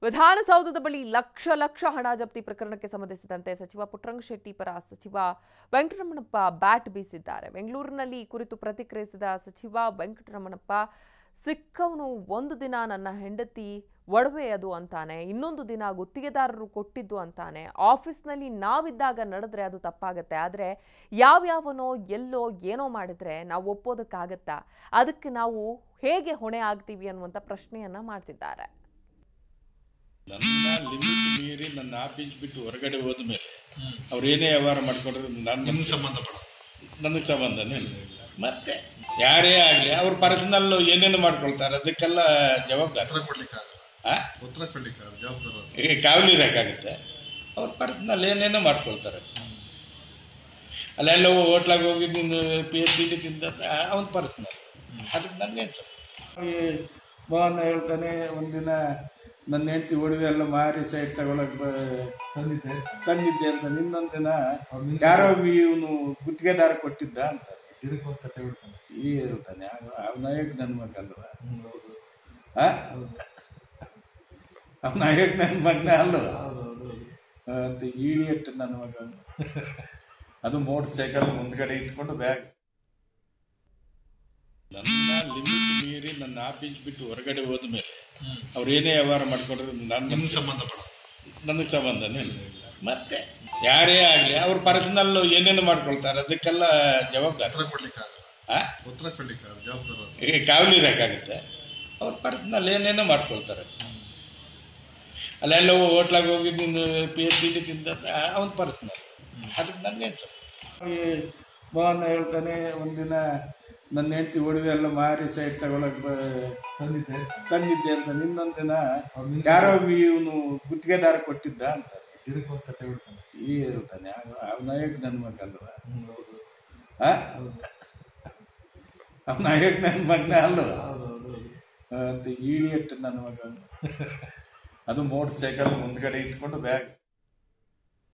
ವಿಧಾನಸೌಧದ ಬಳಿ ಲಕ್ಷ ಲಕ್ಷ ಹಣ ಜಪ್ತಿ ಪ್ರಕರಣಕ್ಕೆ ಸಂಬಂಧಿಸಿದಂತೆ ಸಚಿವ ಪುಟ್ಟರಂಗ ಶೆಟ್ಟಿ ಪರ ಸಚಿವ ವೆಂಕಟರಮಣಪ್ಪ ಬ್ಯಾಟ್ ಬೀಸಿದ್ದಾರೆ ಬೆಂಗಳೂರಿನಲ್ಲಿ ಈ ಕುರಿತು ಪ್ರತಿಕ್ರಿಯಿಸಿದ ಸಚಿವ ವೆಂಕಟರಮಣಪ್ಪ ಸಿಕ್ಕವನು ಒಂದು ದಿನ ನನ್ನ ಹೆಂಡತಿ ಒಡವೆ ಅದು ಅಂತಾನೆ ಇನ್ನೊಂದು ದಿನ ಗುತ್ತಿಗೆದಾರರು ಕೊಟ್ಟಿದ್ದು ಅಂತಾನೆ ಆಫೀಸ್ನಲ್ಲಿ ನಾವಿದ್ದಾಗ ನಡೆದ್ರೆ ಅದು ತಪ್ಪಾಗತ್ತೆ ಆದರೆ ಯಾವ್ಯಾವನೋ ಎಲ್ಲೋ ಏನೋ ಮಾಡಿದ್ರೆ ನಾವು ಒಪ್ಪೋದಕ್ಕಾಗತ್ತಾ ಅದಕ್ಕೆ ನಾವು ಹೇಗೆ ಹೊಣೆ ಆಗ್ತೀವಿ ಅನ್ನುವಂಥ ಪ್ರಶ್ನೆಯನ್ನ ಮಾಡ್ತಿದ್ದಾರೆ ನನ್ನ ಲಿಮಿಟ್ ಮೀರಿ ನನ್ನ ಆಫೀಸ್ ಬಿಟ್ಟು ಹೊರಗಡೆ ಹೋದ ಮೇಲೆ ಅವ್ರು ಏನೇ ವ್ಯವಹಾರ ಮಾಡ್ಕೊಂಡ್ರೆ ನಾನು ನಿಮ್ಗೆ ಸಂಬಂಧಪಡ ನನಗೆ ಸಂಬಂಧನೇ ಇಲ್ಲ ಮತ್ತೆ ಯಾರೇ ಆಗಲಿ ಅವ್ರ ಪರ್ಸನಲ್ ಏನೇನು ಮಾಡ್ಕೊಳ್ತಾರೆ ಅದಕ್ಕೆಲ್ಲ ಜವಾಬ್ದಾರ ಉತ್ತರ ಕೊಡ್ಲಿಕ್ಕಾಗಲ್ಲ ಆ? ಉತ್ತರ ಕೊಡ್ಲಿಕ್ಕಾಗಲ್ಲ ಜವಾಬ್ದಾರ ಈಗ ಕಾವಲಿ ಇರೋಕ್ಕಾಗುತ್ತೆ ಅವ್ರ ಪರ್ಸನಲ್ ಏನೇನೋ ಮಾಡ್ಕೊಳ್ತಾರೆ ಅಲ್ಲೆಲ್ಲ ಹೋಟ್ಲಾಗ ಹೋಗಿ ನೀನು ಪಿ ಎಚ್ ಡಿ ತಿಂದ ಅವನ ಪರ್ಸನಲ್ ಅದಕ್ಕೆ ನನಗೆ ಮೋಹನ್ ಹೇಳ್ತಾನೆ ಒಂದಿನ ನನ್ನ ಹೆಂಡತಿ ಒಡವೆ ಎಲ್ಲ ಮಾರಿ ಸೈಡ್ ತಗೊಳಕ್ ತಂದಿದ್ದೆ ತಂದಿದ್ದೆ ಅಂತ ಇನ್ನೊಂದ್ ದಿನ ಯಾರೋ ಇವನು ಗುತ್ತಿಗೆದಾರ ಕೊಟ್ಟಿದ್ದ ಅಂತ ಇದಕ್ಕೆ ಒಂದು ಕತೆ ಹೇಳ್ತಾನೆ ಈ ಹೇಳ್ತಾನೆ ಅವ್ ನಾಯಕ್ ನನ್ ಮಗಲ್ವ ಹೌದು ಆ? ಅವ್ ನಾಯಕ್ ನನ್ ಮಗನ ಅಲ್ವ ಹೌದು ಅಂತ ಈಡಿಯಟ್ ನನ್ನ ಮಗ ಅದು ಮೋಟರ್ ಸೈಕಲ್ ಮುಂದ್ಗಡೆ ಇಟ್ಕೊಂಡು ಬ್ಯಾಗ್ ನನ್ನ ಲಿಮಿಟ್ ಮೀರಿ ನನ್ನ ಆಫೀಸ್ ಬಿಟ್ಟು ಹೊರಗಡೆ ಹೋದ ಮೇಲೆ ಅವ್ರು ಏನೇ ವ್ಯವಹಾರ ಮಾಡ್ಕೊಂಡ್ರೆ ನಾನು ನಿಮ್ಗೆ ಸಂಬಂಧಪಡ ನನಗೆ ಸಂಬಂಧನೇ ಇಲ್ಲ ಮತ್ತೆ ಯಾರೇ ಆಗಲಿ ಅವ್ರ ಪರ್ಸನಲ್ ಏನೇನು ಮಾಡ್ಕೊಳ್ತಾರೆ ಅದಕ್ಕೆಲ್ಲ ಜವಾಬ್ದಾರ ಉತ್ತರ ಕೊಡ್ಲಿಕ್ಕಾಗಲ್ಲ ಆ? ಉತ್ತರ ಕೊಡ್ಲಿಕ್ಕಾಗಲ್ಲ ಜವಾಬ್ದಾರ ಈಗ ಕಾವಲಿ ಇರೋಕ್ಕಾಗುತ್ತೆ ಅವ್ರ ಪರ್ಸನಲ್ ಏನೇನೋ ಮಾಡ್ಕೊಳ್ತಾರೆ ಅಲ್ಲೆಲ್ಲ ಹೋಟ್ಲಾಗ ಹೋಗಿ ನೀನು ಪಿ ಎಚ್ ಡಿ ತಿಂದ ಅವನ ಪರ್ಸನಲ್ ಅದಕ್ಕೆ ನನಗೆ ಮೋಹನ್ ಹೇಳ್ತಾನೆ ಒಂದಿನ ನನ್ನ ಹೆಂಡತಿ ಒಡವೆ ಎಲ್ಲ ಮಾರಿ ಸೈಡ್ ತಗೊಳಕ್ ತಂದಿದ್ದೆ ತಂದಿದ್ದೆ ಅಂತ ಇನ್ನೊಂದ್ ದಿನ ಯಾರೋ ಇವನು ಗುತ್ತಿಗೆದಾರ ಕೊಟ್ಟಿದ್ದ ಅಂತ ಇದಕ್ಕೆ ಒಂದು ಕತೆ ಹೇಳ್ತಾನೆ ಈ ಹೇಳ್ತಾನೆ ಅವ್ ನಾಯಕ್ ನನ್ನ ಮಗಲ್ವ ಹೌದು ಆ? ಅವ್ ನಾಯಕ್ ನನ್ನ ಮಗನ ಅಲ್ವ ಹೌದು ಅಂತ ಈಡಿಯಟ್ ನನ್ನ ಮಗ ಅದು ಮೋಟರ್ ಸೈಕಲ್ ಮುಂದ್ಗಡೆ ಇಟ್ಕೊಂಡು ಬ್ಯಾಗ್